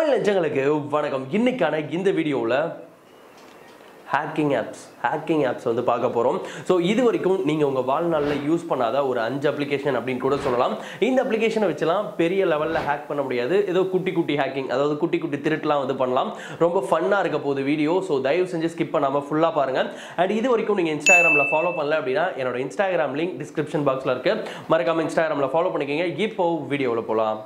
தமிழ் நெஞ்சங்களுக்கு வணக்கம் இன்னைக்கான இந்த வீடியோவில் ஹேக்கிங் ஆப்ஸ் ஹேக்கிங் ஆப்ஸ் வந்து பார்க்க போகிறோம் ஸோ இது வரைக்கும் நீங்கள் உங்கள் வாழ்நாளில் யூஸ் பண்ணாத ஒரு அஞ்சு அப்ளிகேஷன் அப்படின்னு கூட சொல்லலாம் இந்த அப்ளிகேஷனை வச்சுலாம் பெரிய லெவலில் ஹேக் பண்ண முடியாது ஏதோ குட்டி குட்டி ஹேக்கிங் அதாவது குட்டி குட்டி திருட்டுலாம் வந்து பண்ணலாம் ரொம்ப ஃபன்னாக இருக்க போகுது வீடியோ ஸோ தயவு செஞ்சு ஸ்கிப் பண்ணாமல் ஃபுல்லாக பாருங்கள் அண்ட் இது வரைக்கும் நீங்கள் இன்ஸ்டாகிராமில் ஃபாலோ பண்ணல அப்படின்னா என்னோட இன்ஸ்டாகிராம் லிங்க் டிஸ்கிரிப்ஷன் பாக்ஸில் இருக்கு மறக்காம இன்ஸ்டாகிராமில் ஃபாலோ பண்ணிக்கோங்க இப்போ வீடியோவில் போகலாம்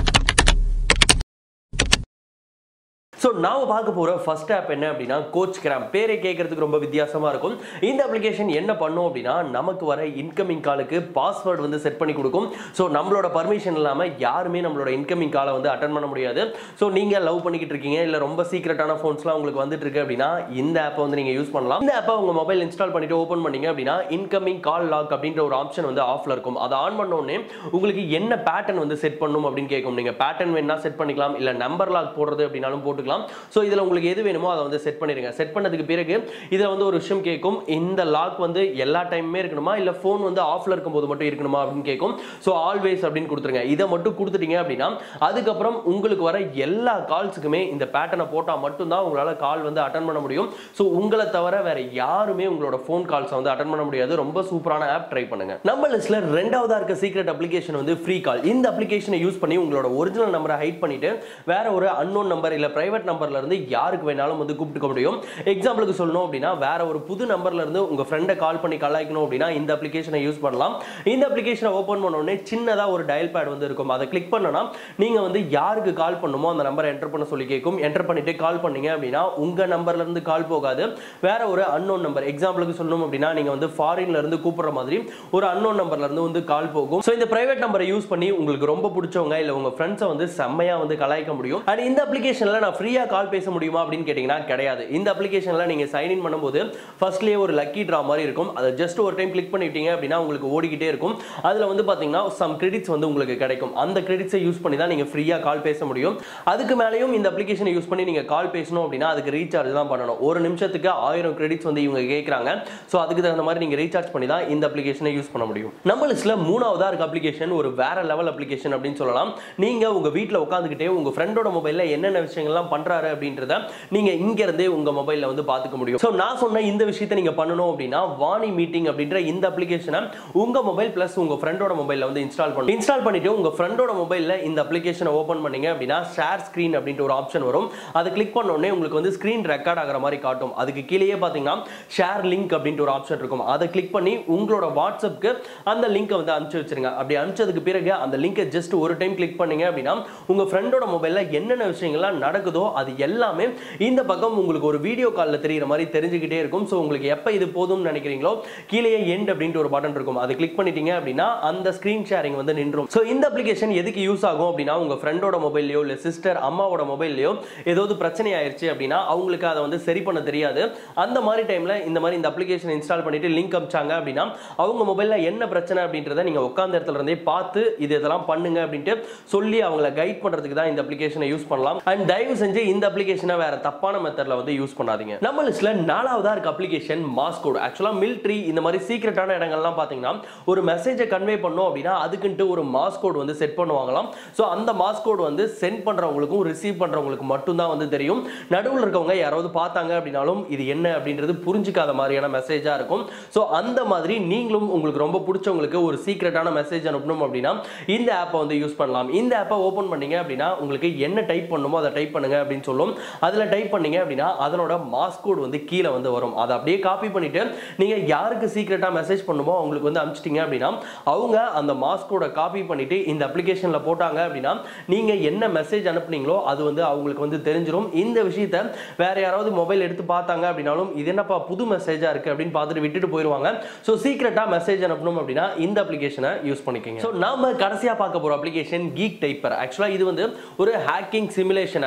ஸோ நாம பார்க்க போகிற ஃபர்ஸ்ட் ஆப் என்ன அப்படின்னா கோச் கிராம் பேரை கேட்கறதுக்கு ரொம்ப வித்தியாசமாக இருக்கும் இந்த அப்ளிகேஷன் என்ன பண்ணும் அப்படின்னா நமக்கு வர இன்கமிங் காலுக்கு பாஸ்வேர்டு வந்து செட் பண்ணி கொடுக்கும் ஸோ நம்மளோட பர்மிஷன் இல்லாமல் யாருமே நம்மளோட இன்கமிங் காலை வந்து அட்டன் பண்ண முடியாது ஸோ நீங்கள் லவ் பண்ணிக்கிட்டு இருக்கீங்க இல்லை ரொம்ப சீக்ரெட்டான ஃபோன்ஸ்லாம் உங்களுக்கு வந்துட்டு இருக்கு அப்படின்னா இந்த ஆப்பை வந்து நீங்கள் யூஸ் பண்ணலாம் இந்த ஆப்பை உங்கள் மொபைல் இன்ஸ்டால் பண்ணிட்டு ஓப்பன் பண்ணீங்க அப்படின்னா இன்கமிங் கால் லாக் அப்படின்ற ஒரு ஆப்ஷன் வந்து ஆஃப்ல இருக்கும் அதை ஆன் பண்ண உடனே உங்களுக்கு என்ன பேட்டர்ன் வந்து செட் பண்ணும் அப்படின்னு கேட்கும் நீங்கள் பேட்டர்ன் வேணா செட் பண்ணிக்கலாம் இல்லை நம்பர் லாக் போடுறது அப்படின்னாலும் போட்டுக்கலாம் ஸோ இதில் உங்களுக்கு எது வேணுமோ அதை வந்து செட் பண்ணிடுங்க செட் பண்ணதுக்கு பிறகு இதில் வந்து ஒரு விஷயம் கேட்கும் இந்த லாக் வந்து எல்லா டைமுமே இருக்கணுமா இல்லை ஃபோன் வந்து ஆஃப்ல இருக்கும்போது மட்டும் இருக்கணுமா அப்படின்னு கேட்கும் ஸோ ஆல்வேஸ் அப்படின்னு கொடுத்துருங்க இதை மட்டும் கொடுத்துட்டீங்க அப்படின்னா அதுக்கப்புறம் உங்களுக்கு வர எல்லா கால்ஸுக்குமே இந்த பேட்டர்னை போட்டால் மட்டும்தான் உங்களால் கால் வந்து அட்டன் பண்ண முடியும் ஸோ உங்களை தவிர வேற யாருமே உங்களோட ஃபோன் கால்ஸை வந்து அட்டன் பண்ண முடியாது ரொம்ப சூப்பரான ஆப் ட்ரை பண்ணுங்க நம்ம லிஸ்ட்ல ரெண்டாவதா இருக்க சீக்ரெட் அப்ளிகேஷன் வந்து ஃப்ரீ கால் இந்த அப்ளிகேஷனை யூஸ் பண்ணி உங்களோட ஒரிஜினல் நம்பரை ஹைட் பண்ணிட்டு வேற ஒரு அன்னோன் நம்பர் இல்ல பிரைவேட் நம்பர்ல இருந்து யாருக்கு வேணாலும் வந்து கூப்பிட்டுக்க முடியும் எக்ஸாம்பிளுக்கு சொல்லணும் அப்படின்னா வேற ஒரு புது நம்பர்ல இருந்து உங்க ஃப்ரெண்டை கால் பண்ணி கலாய்க்கணும் அப்படின்னா இந்த அப்ளிகேஷனை யூஸ் பண்ணலாம் இந்த அப்ளிகேஷனை ஓப்பன் பண்ண உடனே சின்னதா ஒரு டயல் பேட் வந்து இருக்கும் அதை கிளிக் பண்ணனா நீங்க வந்து யாருக்கு கால் பண்ணுமோ அந்த நம்பரை என்டர் பண்ண சொல்லி கேட்கும் என்டர் பண்ணிட்டு கால் பண்ணீங்க அப்படின்னா உங்க நம்பர்ல இருந்து கால் போகாது வேற ஒரு அன்னோன் நம்பர் எக்ஸாம்பிளுக்கு சொல்லணும் அப்படின்னா நீங்க வந்து ஃபாரின்ல இருந்து கூப்பிடுற மாதிரி ஒரு அன்னோன் நம்பர்ல இருந்து வந்து கால் போகும் ஸோ இந்த பிரைவேட் நம்பரை யூஸ் பண்ணி உங்களுக்கு ரொம்ப பிடிச்சவங்க இல்ல உங்க ஃப்ரெண்ட்ஸை வந்து செம்மையா வந்து கலாய்க்க முடியும் அண்ட் இந்த அப்ளிகேஷன்ல நான் ஃப்ரீயா கால் பேச முடியுமா அப்படின்னு கேட்டீங்கன்னா கிடையாது இந்த அப்ளிகேஷன்ல நீங்க சைன் இன் பண்ணும்போது ஃபர்ஸ்ட்லேயே ஒரு லக்கி ட்ரா மாதிரி இருக்கும் அதை ஜஸ்ட் ஒரு டைம் கிளிக் பண்ணிட்டீங்க அப்படின்னா உங்களுக்கு ஓடிக்கிட்டே இருக்கும் அதுல வந்து பாத்தீங்கன்னா சம் கிரெடிட்ஸ் வந்து உங்களுக்கு கிடைக்கும் அந்த கிரெடிட்ஸை யூஸ் பண்ணி தான் நீங்க ஃப்ரீயா கால் பேச முடியும் அதுக்கு மேலேயும் இந்த அப்ளிகேஷனை யூஸ் பண்ணி நீங்க கால் பேசணும் அப்படின்னா அதுக்கு ரீசார்ஜ் தான் பண்ணணும் ஒரு நிமிஷத்துக்கு ஆயிரம் கிரெடிட்ஸ் வந்து இவங்க கேட்குறாங்க ஸோ அதுக்கு தகுந்த மாதிரி நீங்க ரீசார்ஜ் பண்ணி தான் இந்த அப்ளிகேஷனை யூஸ் பண்ண முடியும் நம்ம லிஸ்ட்ல மூணாவதா இருக்க அப்ளிகேஷன் ஒரு வேற லெவல் அப்ளிகேஷன் அப்படின்னு சொல்லலாம் நீங்க உங்க வீட்டில் உட்காந்துக்கிட்டே உங்க ஃப்ரெண்டோட மொபைல்ல என்னென்ன விஷயங்கள்லாம் பண்றாரு அப்படின்றத நீங்க இங்க இருந்தே உங்க மொபைல்ல வந்து பார்த்துக்க முடியும் ஸோ நான் சொன்ன இந்த விஷயத்தை நீங்க பண்ணணும் அப்படின்னா வாணி மீட்டிங் அப்படின்ற இந்த அப்ளிகேஷனை உங்க மொபைல் பிளஸ் உங்க ஃப்ரெண்டோட மொபைல்ல வந்து இன்ஸ்டால் பண்ணி இன்ஸ்டால் பண்ணிட்டு உங்க ஃப்ரெண்டோட மொபைல்ல இந்த அப்ளிகேஷனை ஓப்பன் பண்ணீங்க அப்படின்னா ஷேர் ஸ்கிரீன் அப்படின்ற ஒரு ஆப்ஷன் வரும் அதை கிளிக் பண்ண உடனே உங்களுக்கு வந்து ஸ்கிரீன் ரெக்கார்ட் ஆகிற மாதிரி காட்டும் அதுக்கு கீழேயே பார்த்தீங்கன்னா ஷேர் லிங்க் அப்படின்ற ஒரு ஆப்ஷன் இருக்கும் அதை கிளிக் பண்ணி உங்களோட வாட்ஸ்அப்க்கு அந்த லிங்கை வந்து அனுப்பிச்சு வச்சிருங்க அப்படி அனுப்பிச்சதுக்கு பிறகு அந்த லிங்கை ஜஸ்ட் ஒரு டைம் கிளிக் பண்ணீங்க அப்படின்னா உங்க ஃப்ரெண்டோட மொபைல்ல என்னென்ன விஷயங்கள்லாம் நடக்குதோ அது எல்லாமே இந்த பக்கம் உங்களுக்கு ஒரு வீடியோ காலில் தெரியுற மாதிரி தெரிஞ்சுக்கிட்டே இருக்கும் ஸோ உங்களுக்கு எப்போ இது போதும்னு நினைக்கிறீங்களோ கீழே எண்ட் அப்படின்ட்டு ஒரு பட்டன் இருக்கும் அதை கிளிக் பண்ணிட்டீங்க அப்படின்னா அந்த ஸ்க்ரீன் ஷேரிங் வந்து நின்றும் ஸோ இந்த அப்ளிகேஷன் எதுக்கு யூஸ் ஆகும் அப்படின்னா உங்க ஃப்ரெண்டோட மொபைல்லையோ இல்லை சிஸ்டர் அம்மாவோட மொபைல்லையோ ஏதாவது பிரச்சனை ஆயிருச்சு அப்படின்னா அவங்களுக்கு அதை வந்து சரி பண்ண தெரியாது அந்த மாதிரி டைம்ல இந்த மாதிரி இந்த அப்ளிகேஷன் இன்ஸ்டால் பண்ணிட்டு லிங்க் அமிச்சாங்க அப்படின்னா அவங்க மொபைல்ல என்ன பிரச்சனை அப்படின்றத நீங்க உட்கார்ந்த இடத்துல இருந்தே பார்த்து இது இதெல்லாம் பண்ணுங்க அப்படின்ட்டு சொல்லி அவங்கள கைட் பண்றதுக்கு தான் இந்த அப்ளிகேஷனை யூஸ் பண்ணலாம் அண்ட் தயவு செஞ்சு இந்த அப்ளிகேஷனை வேற தப்பான மெத்தட்ல வந்து யூஸ் பண்ணாதீங்க நம்ம லிஸ்ட்ல நாலாவதா இருக்க அப்ளிகேஷன் மாஸ்கோட் ஆக்சுவலா மிலிட்ரி இந்த மாதிரி சீக்கிரட்டான இடங்கள்லாம் பாத்தீங்கன்னா ஒரு மெசேஜை கன்வே பண்ணோம் அப்படின்னா அதுக்குன்ட்டு ஒரு மாஸ்கோட் வந்து செட் பண்ணுவாங்களாம் ஸோ அந்த மாஸ்கோட் வந்து சென்ட் பண்றவங்களுக்கும் ரிசீவ் பண்றவங்களுக்கு மட்டும்தான் வந்து தெரியும் நடுவில் இருக்கவங்க யாராவது பார்த்தாங்க அப்படின்னாலும் இது என்ன அப்படின்றது புரிஞ்சுக்காத மாதிரியான மெசேஜா இருக்கும் ஸோ அந்த மாதிரி நீங்களும் உங்களுக்கு ரொம்ப பிடிச்சவங்களுக்கு ஒரு சீக்ரெட்டான மெசேஜ் அனுப்பணும் அப்படின்னா இந்த ஆப்பை வந்து யூஸ் பண்ணலாம் இந்த ஆப்பை ஓப்பன் பண்ணீங்க அப்படின்னா உங்களுக்கு என்ன டைப் பண்ணுமோ அதை டைப் பண்ணுங்க அப்படின்னு சொல்லும் அதில் டைப் பண்ணீங்க அப்படின்னா அதனோட மாஸ்கோட் வந்து கீழே வந்து வரும் அதை அப்படியே காப்பி பண்ணிட்டு நீங்க யாருக்கு சீக்ரெட்டாக மெசேஜ் பண்ணுமோ அவங்களுக்கு வந்து அனுப்பிச்சிட்டீங்க அப்படின்னா அவங்க அந்த மாஸ்கோட காப்பி பண்ணிட்டு இந்த அப்ளிகேஷன்ல போட்டாங்க அப்படின்னா நீங்க என்ன மெசேஜ் அனுப்புனீங்களோ அது வந்து அவங்களுக்கு வந்து தெரிஞ்சிடும் இந்த விஷயத்த வேற யாராவது மொபைல் எடுத்து பார்த்தாங்க அப்படின்னாலும் இது என்னப்பா புது மெசேஜா இருக்கு அப்படின்னு பார்த்துட்டு விட்டுட்டு போயிடுவாங்க ஸோ சீக்கிரட்டா மெசேஜ் அனுப்பணும் அப்படின்னா இந்த அப்ளிகேஷனை யூஸ் பண்ணிக்கோங்க ஸோ நாம கடைசியா பார்க்க போற அப்ளிகேஷன் கீக் டைப்பர் ஆக்சுவலா இது வந்து ஒரு ஹேக்கிங் சிமுலேஷன் ஆப் இந்த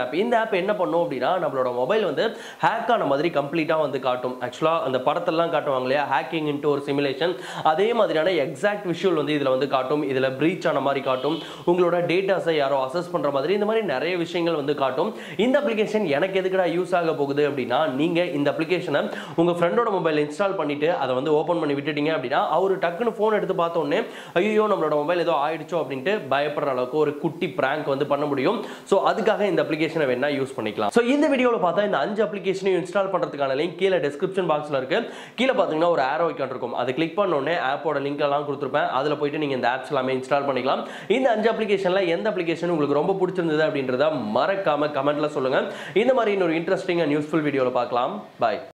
ஆப் என்ன பண்ணும் அப்படின்னா நம்மளோட மொபைல் வந்து ஹேக் ஆன மாதிரி கம்ப்ளீட்டாக வந்து காட்டும் ஆக்சுவலாக அந்த படத்தெல்லாம் காட்டுவாங்க இல்லையா ஹேக்கிங் இன்ட்டு ஒரு சிமுலேஷன் அதே மாதிரியான எக்ஸாக்ட் விஷுவல் வந்து இதில் வந்து காட்டும் இதில் ப்ரீச் ஆன மாதிரி காட்டும் உங்களோட டேட்டாஸை யாரோ அசஸ் பண்ணுற மாதிரி இந்த மாதிரி நிறைய விஷயங்கள் வந்து காட்டும் இந்த அப்ளிகேஷன் எனக்கு எதுக்குடா யூஸ் ஆக போகுது அப்படின்னா நீங்கள் இந்த அப்ளிகேஷனை உங்கள் ஃப்ரெண்டோட மொபைல் இன்ஸ்டால் பண்ணிட்டு அதை வந்து ஓப்பன் பண்ணி விட்டுட்டீங்க அப்படின்னா அவர் டக்குன்னு ஃபோன் எடுத்து பார்த்த உடனே ஐயோ நம்மளோட மொபைல் ஏதோ ஆயிடுச்சோ அப்படின்ட்டு பயப்படுற அளவுக்கு ஒரு குட்டி பிராங்க் வந்து பண்ண முடியும் ஸோ அதுக்காக இந்த அப்ளிகேஷனை வேணா யூஸ் பண்ணிக்கலாம் ஸோ இந்த வீடியோவில் பார்த்தா இந்த அஞ்சு அப்ளிகேஷனையும் இன்ஸ்டால் பண்ணுறதுக்கான லிங்க் கீழே டிஸ்கிரிப்ஷன் பாக்ஸில் இருக்கு கீழே பார்த்தீங்கன்னா ஒரு ஆரோ ஐக்கான் இருக்கும் அதை கிளிக் பண்ண உடனே ஆப்போட லிங்க் எல்லாம் கொடுத்துருப்பேன் அதில் போயிட்டு நீங்கள் இந்த ஆப்ஸ் எல்லாமே இன்ஸ்டால் பண்ணிக்கலாம் இந்த அஞ்சு அப்ளிகேஷனில் எந்த அப்ளிகேஷன் உங்களுக்கு ரொம்ப பிடிச்சிருந்தது அப்படின்றத மறக்காம கமெண்ட்ல சொல்லுங்க இந்த மாதிரி இன்னொரு இன்ட்ரெஸ்டிங் அண்ட் யூஸ்ஃபுல் வீடியோவில் பார்க்கலாம் பாய்